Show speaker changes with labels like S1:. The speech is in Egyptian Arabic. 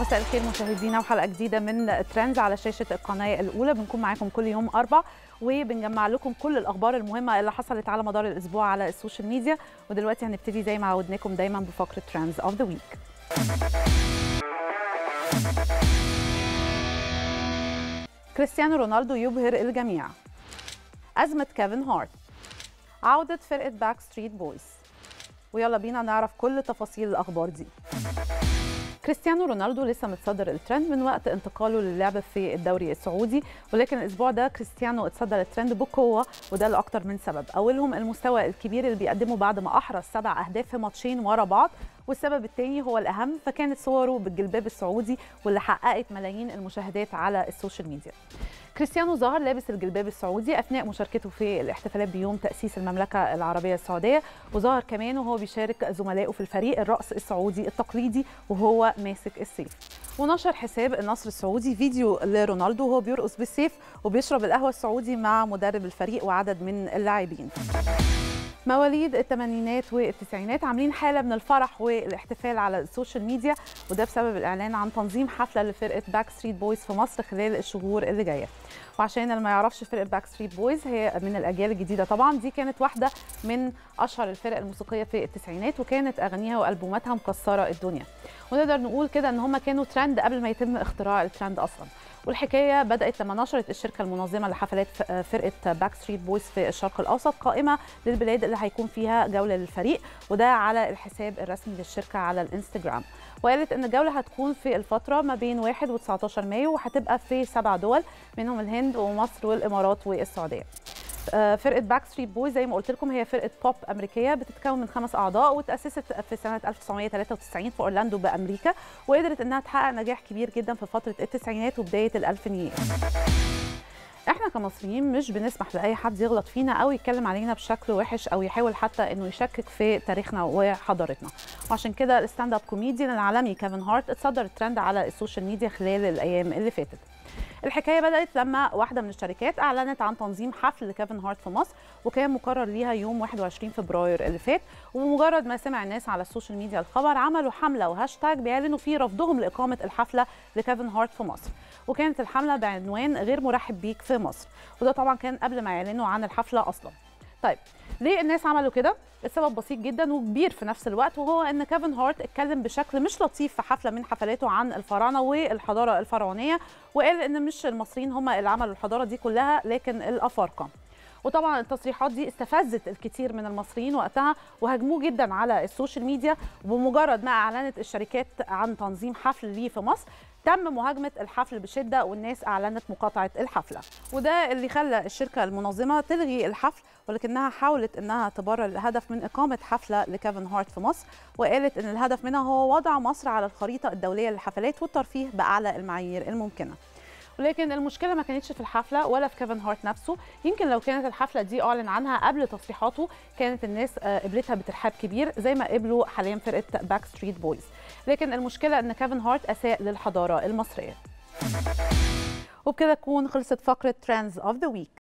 S1: مساء الخير مشاهدينا وحلقه جديده من ترندز على شاشه القناه الاولى بنكون معاكم كل يوم اربع وبنجمع لكم كل الاخبار المهمه اللي حصلت على مدار الاسبوع على السوشيال ميديا ودلوقتي هنبتدي زي ما عودناكم دايما بفقره ترندز اوف ذا ويك كريستيانو رونالدو يبهر الجميع أزمة كيفن هارت عودة فرقة باك ستريت بويز ويلا بينا نعرف كل تفاصيل الأخبار دي كريستيانو رونالدو لسه متصدر الترند من وقت انتقاله للعب في الدوري السعودي ولكن الاسبوع ده كريستيانو اتصدر الترند بقوه وده لاكثر من سبب اولهم المستوى الكبير اللي بيقدمه بعد ما احرز سبع اهداف في ماتشين ورا بعض والسبب الثاني هو الاهم فكانت صوره بالجلباب السعودي واللي حققت ملايين المشاهدات على السوشيال ميديا كريستيانو ظهر لابس الجلباب السعودي اثناء مشاركته في الاحتفالات بيوم تاسيس المملكه العربيه السعوديه وظهر كمان وهو بيشارك زملائه في الفريق الرقص السعودي التقليدي وهو ماسك السيف ونشر حساب النصر السعودي فيديو لرونالدو وهو بيرقص بالسيف وبيشرب القهوه السعودي مع مدرب الفريق وعدد من اللاعبين مواليد الثمانينات والتسعينات عاملين حاله من الفرح والاحتفال على السوشيال ميديا وده بسبب الاعلان عن تنظيم حفله لفرقه باك ستريت بويز في مصر خلال الشهور اللي جايه وعشان اللي ما يعرفش فرقه باك ستريت بويز هي من الاجيال الجديده طبعا دي كانت واحده من اشهر الفرق الموسيقيه في التسعينات وكانت اغانيها والبوماتها مكسره الدنيا ونقدر نقول كده ان هم كانوا ترند قبل ما يتم اختراع الترند اصلا والحكايه بدات لما نشرت الشركه المنظمه لحفلات فرقه باك ستريت بويز في الشرق الاوسط قائمه للبلاد اللي هيكون فيها جوله للفريق وده على الحساب الرسمي للشركه على الانستجرام وقالت ان الجوله هتكون في الفتره ما بين 1 و 19 مايو وهتبقى في سبع دول منهم الهند ومصر والامارات والسعوديه فرقه باك ستريت بويز زي ما قلت لكم هي فرقه بوب امريكيه بتتكون من خمس اعضاء وتاسست في سنه 1993 في اورلاندو بامريكا وقدرت انها تحقق نجاح كبير جدا في فتره التسعينات وبدايه الالفينيات احنا كمصريين مش بنسمح لاي حد يغلط فينا او يتكلم علينا بشكل وحش او يحاول حتى انه يشكك في تاريخنا وحضارتنا وعشان كده الستاند اب كوميديان العالمي كيفن هارت اتصدر الترند على السوشيال ميديا خلال الايام اللي فاتت الحكايه بدات لما واحده من الشركات اعلنت عن تنظيم حفل لكيفن هارت في مصر وكان مقرر ليها يوم 21 فبراير اللي فات وبمجرد ما سمع الناس على السوشيال ميديا الخبر عملوا حمله وهاشتاج بيعلنوا فيه رفضهم لاقامه الحفله لكيفن هارت في مصر وكانت الحمله بعنوان غير مرحب بيك في مصر وده طبعا كان قبل ما يعلنوا عن الحفله اصلا طيب ليه الناس عملوا كده؟ السبب بسيط جدا وكبير في نفس الوقت وهو ان كيفن هارت اتكلم بشكل مش لطيف في حفله من حفلاته عن الفراعنه والحضاره الفرعونيه وقال ان مش المصريين هم اللي عملوا الحضاره دي كلها لكن الافارقه. وطبعا التصريحات دي استفزت الكثير من المصريين وقتها وهاجموه جدا على السوشيال ميديا وبمجرد ما اعلنت الشركات عن تنظيم حفل ليه في مصر تم مهاجمة الحفل بشدة والناس أعلنت مقاطعة الحفلة وده اللي خلى الشركة المنظمة تلغي الحفل ولكنها حاولت أنها تبرر الهدف من إقامة حفلة لكيفن هارت في مصر وقالت أن الهدف منها هو وضع مصر على الخريطة الدولية للحفلات والترفيه بأعلى المعايير الممكنة ولكن المشكله ما كانتش في الحفله ولا في كيفن هارت نفسه يمكن لو كانت الحفله دي اعلن عنها قبل تصريحاته كانت الناس قبلتها بترحاب كبير زي ما قبلوا حاليا فرقه باك ستريت بويز لكن المشكله ان كيفن هارت اساء للحضاره المصريه وبكده تكون خلصت فقره ترندز اوف ذا ويك